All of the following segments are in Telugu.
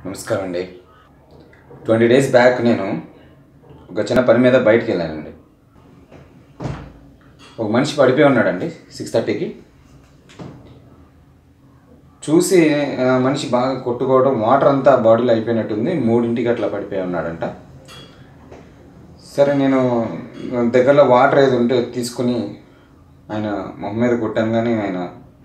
నమస్కారం అండి ట్వంటీ డేస్ బ్యాక్ నేను ఒక చిన్న పని మీద బయటికి వెళ్ళానండి ఒక మనిషి పడిపోయి ఉన్నాడండి సిక్స్ థర్టీకి చూసి ఆ, మనిషి బాగా కొట్టుకోవడం వాటర్ అంతా బాడీలో అయిపోయినట్టుంది మూడింటికి అట్లా పడిపోయి ఉన్నాడంట సరే నేను దగ్గరలో వాటర్ ఏది ఉంటే తీసుకుని ఆయన మొహం మీద కొట్టాను కానీ ఆయన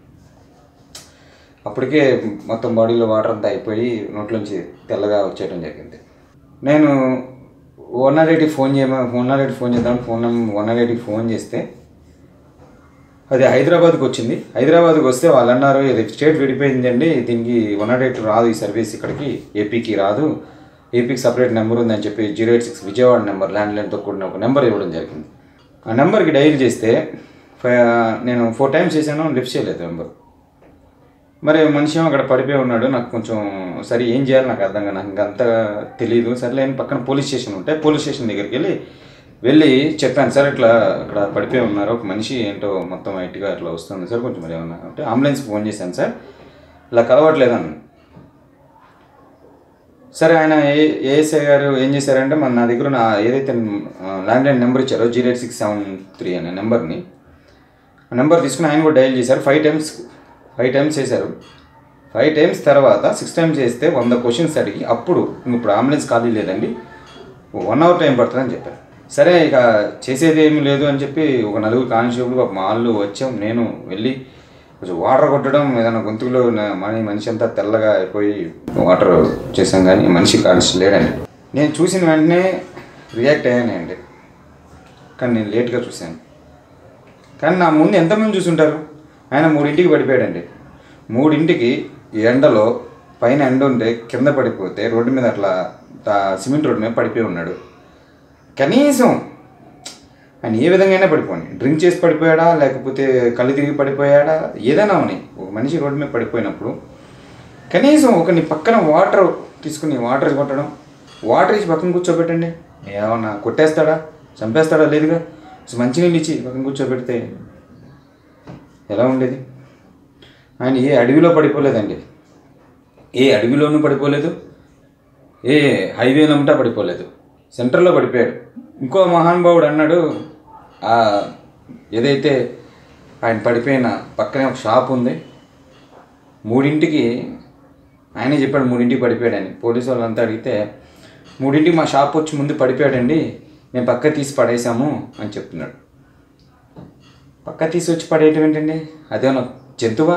అప్పటికే మొత్తం బాడీలో వాటర్ అంతా అయిపోయి నోట్లోంచి తెల్లగా వచ్చేయడం జరిగింది నేను వన్ నాట్ ఎయిట్కి ఫోన్ చేయమా వన్ నాట్ ఎయిట్ ఫోన్ చేద్దాం ఫోన్ వన్ నాట్ ఎయిట్కి ఫోన్ చేస్తే అది హైదరాబాద్కి వచ్చింది హైదరాబాద్కి వస్తే వాళ్ళు అన్నారు ఇది స్టేట్ విడిపోయిందండి దీనికి వన్ నాట్ ఎయిట్ రాదు ఈ సర్వీస్ ఇక్కడికి ఏపీకి రాదు ఏపీకి సపరేట్ నెంబర్ ఉందని చెప్పి zero eight six Vijayawada number ల్యాండ్ లైన్తో కూడిన ఒక నెంబర్ ఇవ్వడం జరిగింది ఆ నెంబర్కి డైల్ చేస్తే ఫై- నేను ఫోర్ టైమ్స్ చేశాను లిఫ్ట్ చేయలేదు నెంబర్ మరి మనిషి ఏమో అక్కడ పడిపోయి ఉన్నాడు నాకు కొంచెం సరే ఏం చేయాలి నాకు అర్థం కాదు నాకు ఇంకంతా తెలియదు సర్లే అని పక్కన పోలీస్ స్టేషన్ ఉంటే పోలీస్ స్టేషన్ దగ్గరికి వెళ్ళి వెళ్ళి చెప్పాను సార్ ఇట్లా అక్కడ పడిపోయి ఉన్నారు ఒక మనిషి ఏంటో మొత్తం వైట్గా అట్లా వస్తుంది సార్ కొంచెం మరి ఏమన్నా అంటే అంబులెన్స్ ఫోన్ చేశాను సార్ ఇలా కలవట్లేదని సరే ఆయన ఏ ఏఎస్ఐ గారు ఏం చేశారంటే మన నా దగ్గర నా ఏదైతే ల్యాండ్ లైన్ నెంబర్ ఇచ్చారో zero eight six seven three అనే నెంబర్ని ఆ నెంబర్ తీసుకుని ఆయన కూడా డయల్ చేశారు ఫైవ్ టైమ్స్ ఫైవ్ టైమ్స్ చేశారు ఫైవ్ టైమ్స్ తర్వాత సిక్స్ టైమ్స్ చేస్తే వంద క్వశ్చన్స్ అడిగి అప్పుడు ఇంక ఇప్పుడు అంబులెన్స్ ఖాళీ లేదండి వన్ అవర్ టైం పడుతుందని చెప్పారు సరే ఇక చేసేది ఏమీ లేదు అని చెప్పి ఒక నలుగురు కానిస్టేబుల్ ఒక మాళ్ళు వచ్చాం నేను వెళ్ళి కొంచెం వాటర్ కొట్టడం ఏదైనా గొంతుకులో నా- మన మనిషి అంతా తెల్లగా అయిపోయి వాటర్ చేసాం కానీ మనిషి కానిస్ట లేడండి నేను చూసిన వెంటనే రియాక్ట్ అయ్యానండి కానీ నేను లేట్గా చూశాను కానీ నా ముందు ఎంతమంది చూసుంటారు ఆయన మూడింటికి పడిపోయాడండి మూడింటికి ఈ ఎండలో పైన ఎండ ఉంటే కింద పడిపోతే రోడ్డు మీద అట్లా తా- సిమెంట్ రోడ్డు మీద పడిపోయి ఉన్నాడు కనీసం ఆయన ఏ విధంగా అయినా పడిపోయి డ్రింక్ చేసి పడిపోయాడా లేకపోతే కళ్ళు తిరిగి పడిపోయాడా ఏదైనా అవని ఒక మనిషి రోడ్డు మీద పడిపోయినప్పుడు కనీసం ఒకని పక్కన వాటర్ తీసుకుని వాటర్ కొట్టడం వాటర్ ఇచ్చి పక్కన కూర్చోబెట్టండి ఏమన్నా కొట్టేస్తాడా చంపేస్తాడా లేదుగా అసలు మంచినీళ్ళు ఇచ్చి పక్కన కూర్చోబెడితే ఎలా ఉండేది ఆయన ఏ అడవిలో పడిపోలేదండి ఏ అడవిలోనూ పడిపోలేదు ఏ హైవేలంటా పడిపోలేదు సెంటర్లో పడిపోయాడు ఇంకో మహానుభావుడు అన్నాడు ఆ ఏదైతే ఆయన పడిపోయిన పక్కనే ఒక షాప్ ఉంది మూడింటికి ఆయనే చెప్పాడు మూడింటికి పడిపోయాడని పోలీసు వాళ్ళంతా అడిగితే మూడింటికి మా షాప్ వచ్చి ముందు పడిపోయాడండి మేము పక్క తీసి పడేసాము అని చెప్తున్నాడు పక్క తీసి వచ్చి పడేయటం ఏంటండి అదేమన్నా జంతువా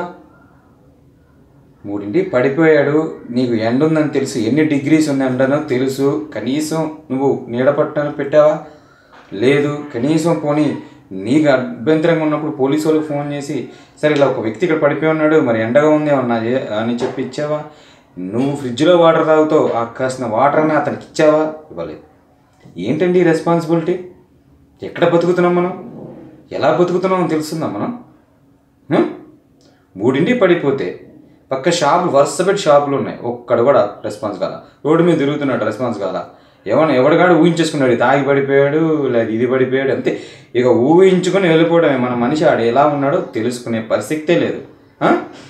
మూడింటికి పడిపోయాడు నీకు ఎండ ఉందని తెలుసు ఎన్ని డిగ్రీస్ ఉంది ఎండనో తెలుసు కనీసం నువ్వు నీడ పట్టడానికి పెట్టావా లేదు కనీసం పోనీ నీకు అభ్యంతరంగా ఉన్నప్పుడు పోలీసు వాళ్ళకి ఫోన్ చేసి సరే ఇలా ఒక వ్యక్తి ఇక్కడ పడిపోయి ఉన్నాడు మరి ఎండగా ఉంది ఏమన్నా ఏ- అని చెప్పి ఇచ్చావా నువ్వు ఫ్రిడ్జ్లో వాటర్ తాగుతావు ఆ కాసిన వాటర్ అని అతనికి ఇచ్చావా ఇవ్వలేదు ఏంటండి ఈ రెస్పాన్సిబిలిటీ ఎక్కడ బతుకుతున్నాం మనం ఎలా బతుకుతున్నామో తెలుస్తుందా మనం హ్మ్? మూడింటికి పడిపోతే పక్క షాపులు వరుస పెట్టి షాపులు ఉన్నాయి ఒక్కడు కూడా రెస్పాన్స్ కాల రోడ్డు మీద తిరుగుతున్నాడు రెస్పాన్స్ కాల ఎవరు ఎవడిగాడు ఊహించేసుకున్నాడు ఇది తాగి పడిపోయాడు లేదా ఇది పడిపోయాడు అంతే ఇక ఊహించుకొని వెళ్ళిపోవడమే మన మనిషి ఆడు ఎలా ఉన్నాడో తెలుసుకునే పరిస్థితే లేదు ఆ?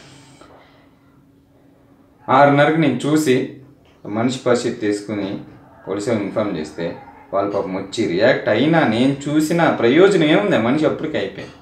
ఆరున్నరకి నేను చూసి మనిషి పరిస్థితి తీసుకుని పోలీసులు ఇన్ఫామ్ చేస్తే వాళ్ళ పాపం వచ్చి రియాక్ట్ అయినా నేను చూసిన ప్రయోజనం ఏముంది ఆ మనిషి అప్పటికే అయిపోయింది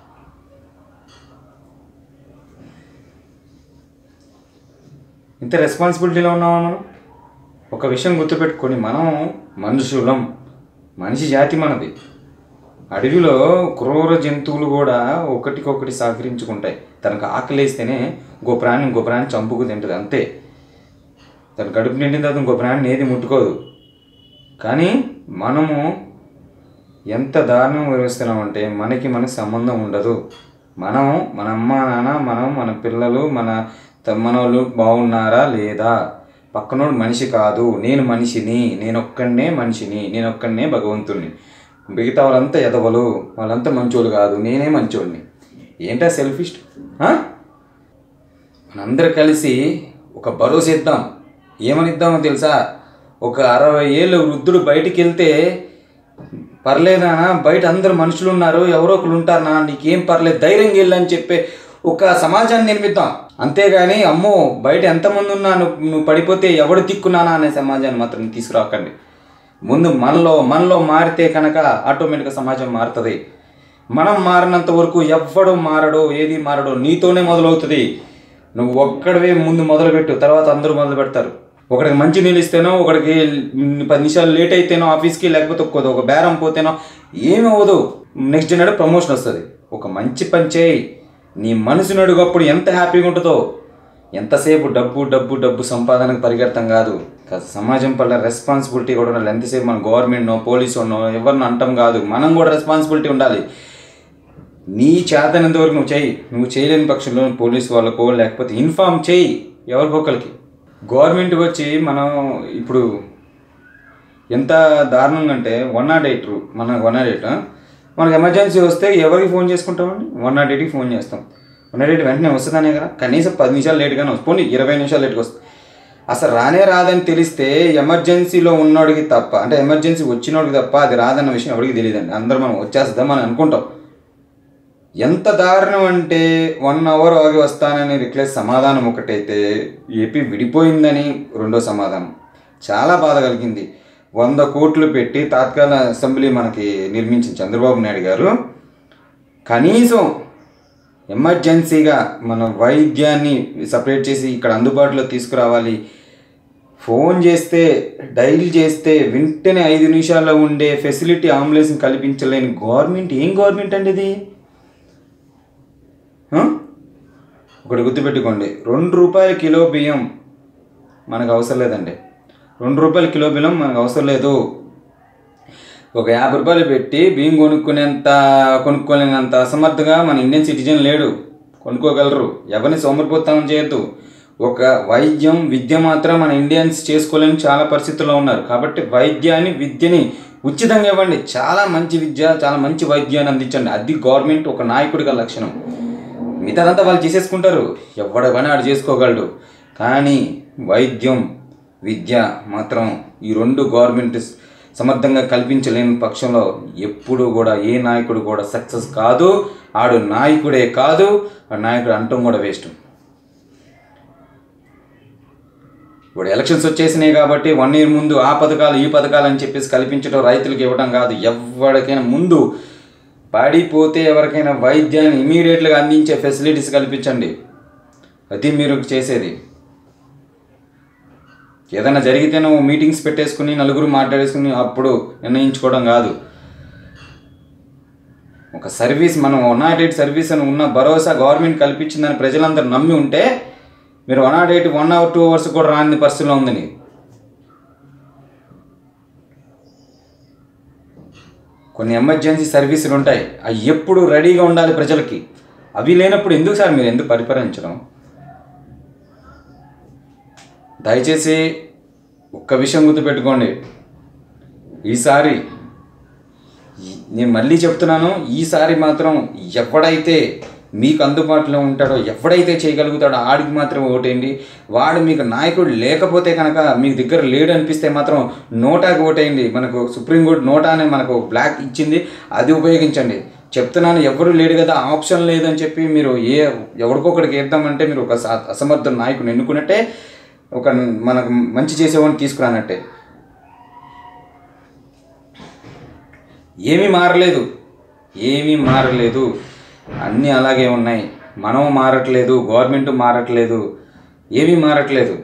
ఇంత రెస్పాన్సిబిలిటీలో ఉన్నామా మనం ఒక విషయం గుర్తుపెట్టుకొని మనం మనుషులం మనిషి జాతి మనది అడవిలో క్రూర జంతువులు కూడా ఒకటికొకటి సహకరించుకుంటాయి తనకు ఆకలేస్తేనే ఇంకో ప్రాణి ఇంకో ప్రాణి చంపుకు తింటుంది అంతే తన కడుపు నిండిన తర్వాత ఇంకో ప్రాణిని ఏది ముట్టుకోదు కానీ మనము ఎంత దారుణం వివరిస్తున్నామంటే మనకి మనకి సంబంధం ఉండదు మనం మన అమ్మ నాన్న మనం మన పిల్లలు మన త- మనోళ్ళు బాగున్నారా లేదా పక్కనోడు మనిషి కాదు నేను మనిషిని నేను ఒక్కడనే మనిషిని నేను ఒక్కడనే భగవంతుడిని మిగతా వాళ్ళంతా ఎదవలు వాళ్ళంతా మంచోళ్ళు కాదు నేనే మంచోడిని ఏంటా సెల్ఫిస్ట్ మనందరూ కలిసి ఒక భరోసా ఇద్దాం ఏమనిద్దామో తెలుసా ఒక అరవై ఏళ్ళు వృద్ధుడు బయటికి వెళ్తే పర్లేదా బయట అందరు మనుషులు ఉన్నారు ఎవరో ఒకరు ఉంటారనా నీకేం పర్లేదు ధైర్యంగా వెళ్ళని చెప్పే ఒక సమాజాన్ని నిర్మిద్దాం అంతేగాని అమ్మో బయట ఎంతమంది ఉన్నా నువ్వు నువ్వు పడిపోతే ఎవడు తిక్కున్నానా అనే సమాజాన్ని మాత్రం తీసుకురాకండి ముందు మనలో మనలో మారితే కనుక ఆటోమేటిక్గా సమాజం మారుతుంది మనం మారినంత వరకు ఎవ్వడు మారడు ఏది మారడు నీతోనే మొదలవుతుంది నువ్వు ఒక్కడివే ముందు మొదలుపెట్టు తర్వాత అందరూ మొదలు పెడతారు ఒకడికి మంచి నీళ్ళు ఇస్తేనో ఒకడికి పది నిమిషాలు లేట్ అయితేనో ఆఫీస్కి లేకపోతే ఒక ఒక బేరం పోతేనో ఏమి అవ్వదు నెక్స్ట్ డే నాడు ప్రమోషన్ వస్తుంది ఒక మంచి పని చేయి నీ మనసు నడుగప్పుడు ఎంత హ్యాపీగా ఉంటుందో ఎంతసేపు డబ్బు డబ్బు డబ్బు సంపాదనకు పరిగెడతాం కాదు కాస్త సమాజం పట్ల రెస్పాన్సిబిలిటీ కూడా ఉండాలి ఎంతసేపు మన గవర్నమెంట్నో పోలీసునో ఎవరినో అంటాం కాదు మనం కూడా రెస్పాన్సిబిలిటీ ఉండాలి నీ చేతనంత వరకు నువ్వు చేయి నువ్వు చేయలేని పక్షంలో పోలీస్ వాళ్ళకో లేకపోతే ఇన్ఫామ్ చేయి ఎవరికొకరికి గవర్నమెంట్ వచ్చి మనం ఇప్పుడు ఎంత దారుణంగా అంటే వన్ నాట్ ఎయిట్ మన వన్ నాట్ ఎయిట్ మనకు ఎమర్జెన్సీ వస్తే ఎవరికి ఫోన్ చేసుకుంటామండి వన్ నాట్ ఎయిట్కి ఫోన్ చేస్తాం వన్ నాట్ ఎయిట్ వెంటనే వస్తుందనే కదా కనీసం పది నిమిషాలు లేట్గానే వస్తుంది పోనీ ఇరవై నిమిషాలు లేట్గా వస్తుంది అసలు రానే రాదని తెలిస్తే ఎమర్జెన్సీలో ఉన్నోడికి తప్ప అంటే ఎమర్జెన్సీ వచ్చినోడికి తప్ప అది రాదన్న విషయం ఎవరికి తెలియదండి అందరూ మనం వచ్చేస్తుందాం మనం అనుకుంటాం ఎంత దారుణం అంటే వన్ అవర్ ఆగి వస్తానని రిక్లెస్ సమాధానం ఒకటైతే ఏపీ విడిపోయిందని రెండో సమాధానం చాలా బాధ కలిగింది వంద కోట్లు పెట్టి తాత్కాల అసెంబ్లీ మనకి నిర్మించిన చంద్రబాబు నాయుడు గారు కనీసం ఎమర్జెన్సీగా మన వైద్యాన్ని సపరేట్ చేసి ఇక్కడ అందుబాటులో తీసుకురావాలి ఫోన్ చేస్తే డైల్ చేస్తే వెంటనే ఐదు నిమిషాల్లో ఉండే ఫెసిలిటీ అంబులెన్స్ని కల్పించలేని గవర్నమెంట్ ఏం గవర్నమెంట్ అండి ఇది ఆ? ఒకటి గుర్తుపెట్టుకోండి రెండు రూపాయల కిలో బియ్యం మనకు అవసరం లేదండి రెండు రూపాయల కిలో బియ్యం మనకు అవసరం లేదు ఒక యాభై రూపాయలు పెట్టి బియ్యం కొనుక్కునేంత కొనుక్కోలేనంత అసమర్థగా మన ఇండియన్ సిటిజన్ లేడు కొనుక్కోగలరు ఎవరిని సోమరిపోతామని చేయొద్దు ఒక వైద్యం విద్య మాత్రం మన ఇండియన్స్ చేసుకోలేని చాలా పరిస్థితుల్లో ఉన్నారు కాబట్టి వైద్యాన్ని విద్యని ఉచితంగా ఇవ్వండి చాలా మంచి విద్య చాలా మంచి వైద్యాన్ని అందించండి అది గవర్నమెంట్ ఒక నాయకుడిగా లక్షణం మిగతాదంతా వాళ్ళు చేసేసుకుంటారు ఎవడ పని ఆడు చేసుకోగలడు కానీ వైద్యం విద్య మాత్రం ఈ రెండు గవర్నమెంట్ సమర్థంగా కల్పించలేని పక్షంలో ఎప్పుడు కూడా ఏ నాయకుడు కూడా సక్సెస్ కాదు ఆడు నాయకుడే కాదు ఆ నాయకుడు అంటం కూడా వేస్ట్ ఇప్పుడు ఎలక్షన్స్ వచ్చేసినాయి కాబట్టి వన్ ఇయర్ ముందు ఆ పథకాలు ఈ పథకాలు అని చెప్పేసి కల్పించడం రైతులకు ఇవ్వడం కాదు ఎవరికైనా ముందు పడిపోతే ఎవరికైనా వైద్యాన్ని ఇమీడియట్గా అందించే ఫెసిలిటీస్ కల్పించండి అది మీరు చేసేది ఏదైనా జరిగితే నువ్వు మీటింగ్స్ పెట్టేసుకుని నలుగురు మాట్లాడేసుకుని అప్పుడు నిర్ణయించుకోవడం కాదు ఒక సర్వీస్ మనం వన్ నాట్ ఎయిట్ సర్వీస్ అని ఉన్న భరోసా గవర్నమెంట్ కల్పించిందని ప్రజలందరూ నమ్మి ఉంటే మీరు one nought eight one hour two hours కూడా రాని పరిస్థితిలో ఉందని కొన్ని ఎమర్జెన్సీ సర్వీసులు ఉంటాయి అవి ఎప్పుడు రెడీగా ఉండాలి ప్రజలకి అవి లేనప్పుడు ఎందుకు సార్ మీరు ఎందుకు పరిపాలించడం దయచేసి ఒక్క విషయం గుర్తుపెట్టుకోండి ఈసారి ఈ- నేను మళ్ళీ చెప్తున్నాను ఈసారి మాత్రం ఎవడైతే మీకు అందుబాటులో ఉంటాడో ఎవడైతే చేయగలుగుతాడో ఆడికి మాత్రం ఓటేయండి వాడు మీకు నాయకుడు లేకపోతే కనుక మీకు దగ్గర లేడు అనిపిస్తే మాత్రం నోటాకి ఓటేయండి మనకు సుప్రీంకోర్టు నోటా అనే మనకు బ్లాక్ ఇచ్చింది అది ఉపయోగించండి చెప్తున్నాను ఎవరు లేడు కదా ఆప్షన్ లేదని చెప్పి మీరు ఏ ఎవరికొకడికి వేద్దామంటే మీరు ఒక స- అసమర్థ నాయకుని ఎన్నుకున్నట్టే ఒక మనకు మంచి చేసేవాడిని తీసుకురానట్టే ఏమీ మారలేదు ఏమీ మారలేదు అన్నీ అలాగే ఉన్నాయి మనం మారట్లేదు గవర్నమెంట్ మారట్లేదు ఏమీ మారట్లేదు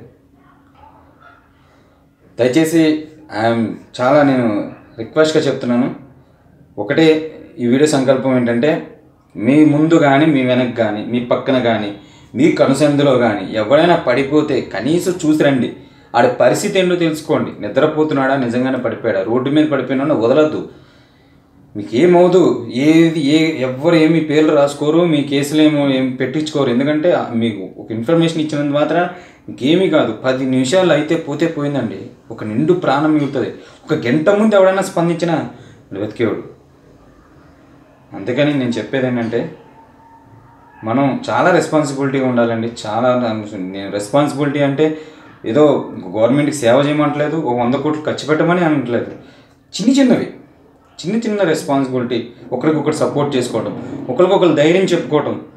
దయచేసి ఐఎమ్ చాలా నేను రిక్వెస్ట్గా చెప్తున్నాను ఒకటే ఈ వీడియో సంకల్పం ఏంటంటే మీ ముందు కానీ మీ వెనక్కి కానీ మీ పక్కన కానీ మీ కనుసందులో కానీ ఎవరైనా పడిపోతే కనీసం చూసి రండి ఆడి పరిస్థితి ఏంటో తెలుసుకోండి నిద్రపోతున్నాడా నిజంగానే పడిపోయాడా రోడ్డు మీద పడిపోయినా వదలొద్దు మీకు ఏమవుదు ఏది ఏ ఎవ్వరు ఏమి పేర్లు రాసుకోరు మీ కేసులు ఏమో ఏం పెట్టించుకోరు ఎందుకంటే ఆ మీకు ఒక ఇన్ఫర్మేషన్ ఇచ్చినందుకు మాత్రం ఇంకేమీ కాదు పది నిమిషాలు అయితే పోతే పోయిందండి ఒక నిండు ప్రాణం మిగులుతుంది ఒక గంట ముందు ఎవడైనా స్పందించినా వాడు వెతికేవాడు అందుకని నేను చెప్పేది ఏంటంటే మనం చాలా రెస్పాన్సిబిలిటీగా ఉండాలండి చాలా నేను రెస్పాన్సిబిలిటీ అంటే ఏదో గవర్నమెంట్కి సేవ చేయమంటలేదు ఒక వంద కోట్లు ఖర్చు పెట్టమని అనట్లేదు చిన్న చిన్నవి చిన్న చిన్న రెస్పాన్సిబిలిటీ ఒకరికొకరు సపోర్ట్ చేసుకోవడం ఒకరికొకరు ధైర్యం చెప్పుకోవటం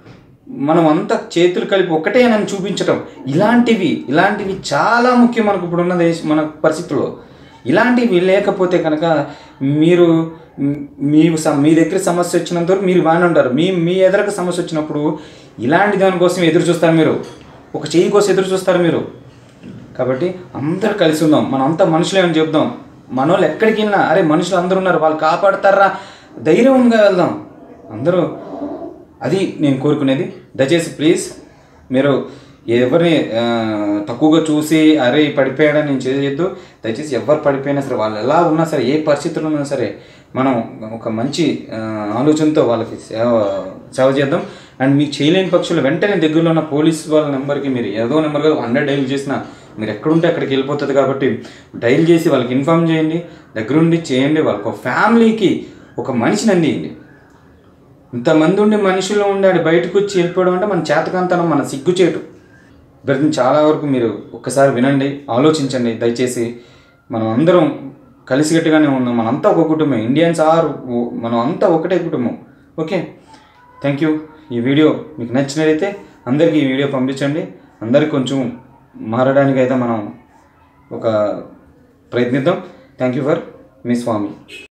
మనం అంతా చేతులు కలిపి ఒకటే అని చూపించటం ఇలాంటివి ఇలాంటివి చాలా ముఖ్యం మనకు ఇప్పుడున్న దేశ మన పరిస్థితుల్లో ఇలాంటివి లేకపోతే కనుక మీరు మ్, మీ స- మీ దగ్గర సమస్య వచ్చినంత వరకు మీరు బాగానే ఉంటారు మీ మీ ఎదురకు సమస్య వచ్చినప్పుడు ఇలాంటి దానికోసం ఎదురు చూస్తారు మీరు ఒక చెయ్యి కోసం ఎదురు చూస్తారు మీరు కాబట్టి అందరు కలిసి ఉందాం మనం అంతా మనుషులే అని చెప్దాం మన వాళ్ళు ఎక్కడికి వెళ్ళినా అరే మనుషులు అందరూ ఉన్నారు వాళ్ళు కాపాడతారా ధైర్యంగా వెళ్దాం అందరూ అది నేను కోరుకునేది దయచేసి ప్లీజ్ మీరు ఎవరిని ఆ, తక్కువగా చూసి అరే పడిపోయాడని నేను చేయొద్దు దయచేసి ఎవరు పడిపోయినా సరే వాళ్ళు ఎలా ఉన్నా సరే ఏ పరిస్థితుల్లో ఉన్నా సరే మనం ఒక మంచి ఆ, ఆలోచనతో వాళ్ళకి సేవ సేవ చేద్దాం అండ్ మీకు చేయలేని పక్షులు వెంటనే దగ్గరలో ఉన్న పోలీస్ వాళ్ళ నెంబర్కి మీరు ఏదో నెంబర్ కాదు హండ్రెడ్ డైల్ చేసినా మీరు ఎక్కడుంటే అక్కడికి వెళ్ళిపోతుంది కాబట్టి డైల్ చేసి వాళ్ళకి ఇన్ఫామ్ చేయండి దగ్గరుండి చేయండి వాళ్ళకి ఒక ఫ్యామిలీకి ఒక మనిషిని అందియండి ఇంతమంది ఉండి మనుషులు ఉండాడు బయటకు వచ్చి వెళ్ళిపోవడం అంటే మన చేతకంతనం మన సిగ్గుచేటు బ్రతిని చాలా వరకు మీరు ఒక్కసారి వినండి ఆలోచించండి దయచేసి మనం అందరం కలిసికట్టుగానే ఉన్నాం మనంతా ఒక కుటుంబం ఇండియన్స్ ఆర్ మనం అంతా ఒకటే కుటుంబం ఓకే థ్యాంక్ యూ ఈ వీడియో మీకు నచ్చినట్లయితే అందరికీ ఈ వీడియో పంపించండి అందరికి కొంచెం మారడానికి అయితే మనం ఒక ప్రయత్నిద్దాం థ్యాంక్ యూ ఫర్ మీ స్వామి